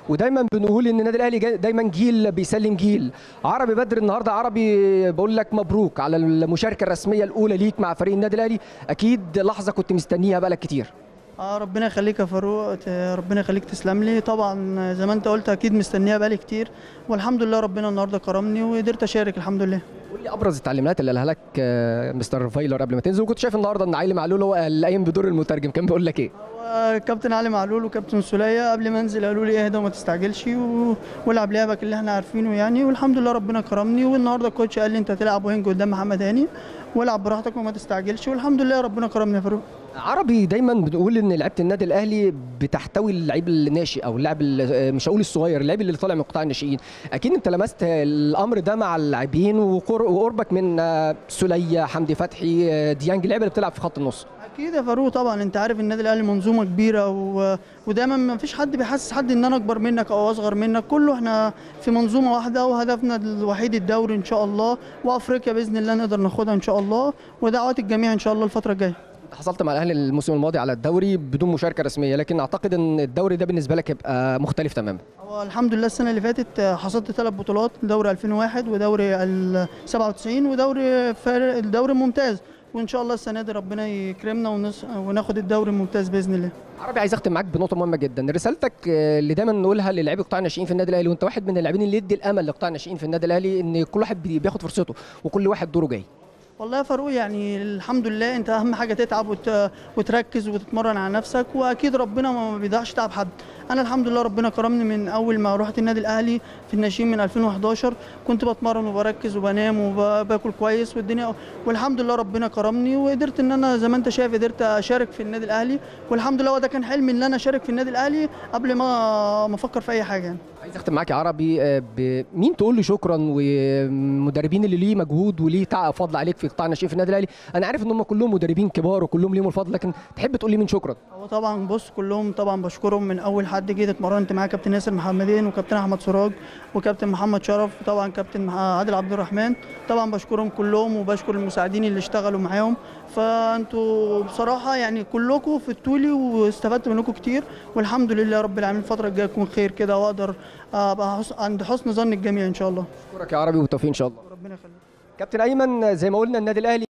ودايما بنقول ان النادي الاهلي جاي- دايما جيل بيسلم جيل عربي بدر النهارده عربي بقول لك مبروك على المشاركه الرسميه الاولى ليك مع فريق النادي الاهلي اكيد لحظه كنت مستنيها بقالك كتير اه ربنا يخليك يا فاروق ت- ربنا يخليك تسلم لي طبعا زي ما انت قلت اكيد مستنيها بقالي كتير والحمد لله ربنا النهارده كرمني وقدرت اشارك الحمد لله قول لي ابرز التعليمات اللي قالها لك آه، مستر فايلر قبل ما تنزل وكنت شايف النهارده ان علي معلول هو اللي قايم بدور المترجم كان بيقول لك ايه هو كابتن علي معلول وكابتن سولية قبل ما انزل قالوا لي اهدى وما تستعجلش و... والعب لعبك اللي احنا عارفينه يعني والحمد لله ربنا كرمني والنهارده الكوتش قال لي انت هتلعب وينج قدام محمد هاني والعب براحتك وما تستعجلش والحمد لله ربنا كرمني يا فاروق عربي دايما بنقول ان لعيبه النادي الاهلي بتحتوي اللعيب الناشئ او اللاعب ال- مش هقول الصغير اللعيب اللي طالع من قطاع الناشئين اكيد انت لمست الامر ده مع اللاعبين وقر- وقربك من آه، سوليه حمدي فتحي آه، ديانج اللعيبه اللي بتلعب في خط النص اكيد يا فاروق طبعا انت عارف النادي الاهلي منظومه كبيره و... ودايما ما فيش حد بيحسس حد ان انا اكبر منك او اصغر منك كله احنا في منظومه واحده وهدفنا الوحيد الدوري ان شاء الله وافريقيا باذن الله نقدر ناخدها ان شاء الله ودعوات الجميع ان شاء الله الفتره الجايه انت حصلت مع الاهلي الموسم الماضي على الدوري بدون مشاركه رسميه لكن اعتقد ان الدوري ده بالنسبه لك يبقى مختلف تماما هو الحمد لله السنه اللي فاتت آه، حصلت ثلاث بطولات دوري 2001 ودوري ال 97 ودوري فار- الدوري الممتاز وان شاء الله السنه دي ربنا يكرمنا ونص... وناخد الدوري الممتاز باذن الله عربي عايز اختم معاك بنقطه مهمه جدا رسالتك آه، اللي دايما نقولها للاعبي قطاع الناشئين في النادي الاهلي وانت واحد من اللاعبين اللي يدي الامل لقطاع الناشئين في النادي الاهلي ان كل واحد بي- بياخد فرصته وكل واحد دوره جاي والله يا فاروق يعني الحمد لله انت اهم حاجه تتعب وت... وتركز وتتمرن على نفسك واكيد ربنا ما بيضيعش تعب حد انا الحمد لله ربنا كرمني من اول ما رحت النادي الاهلي في الناشئين من 2011 كنت بتمرن وبركز وبنام وباكل كويس والدنيا والحمد لله ربنا كرمني وقدرت ان انا زي ما انت شايف قدرت اشارك في النادي الاهلي والحمد لله وده كان حلمي ان انا اشارك في النادي الاهلي قبل ما ما افكر في اي حاجه يعني. عايز اختم معاك يا عربي آه، بمين تقول له شكرا ومدربين اللي ليه مجهود وليه تع- فضل عليك في قطاع الناشئين في النادي الاهلي انا عارف ان هم كلهم مدربين كبار وكلهم ليهم الفضل لكن تحب تقول لي مين شكرا هو طبعا بص كلهم طبعا بشكرهم من اول حد جيت اتمرنت معاه كابتن ياسر محمدين وكابتن احمد سراج وكابتن محمد شرف وطبعا كابتن مح- عادل عبد الرحمن طبعا بشكرهم كلهم وبشكر المساعدين اللي اشتغلوا معاهم فانتوا بصراحه يعني كلكم فدتولي واستفدت منكم كتير والحمد لله رب العالمين الفتره الجايه تكون خير كده واقدر ابقى حس- عند حسن ظن الجميع ان شاء الله اشكرك يا عربي والتوفيق ان شاء الله ربنا يخليك كابتن ايمن زي ما قلنا النادي الاهلي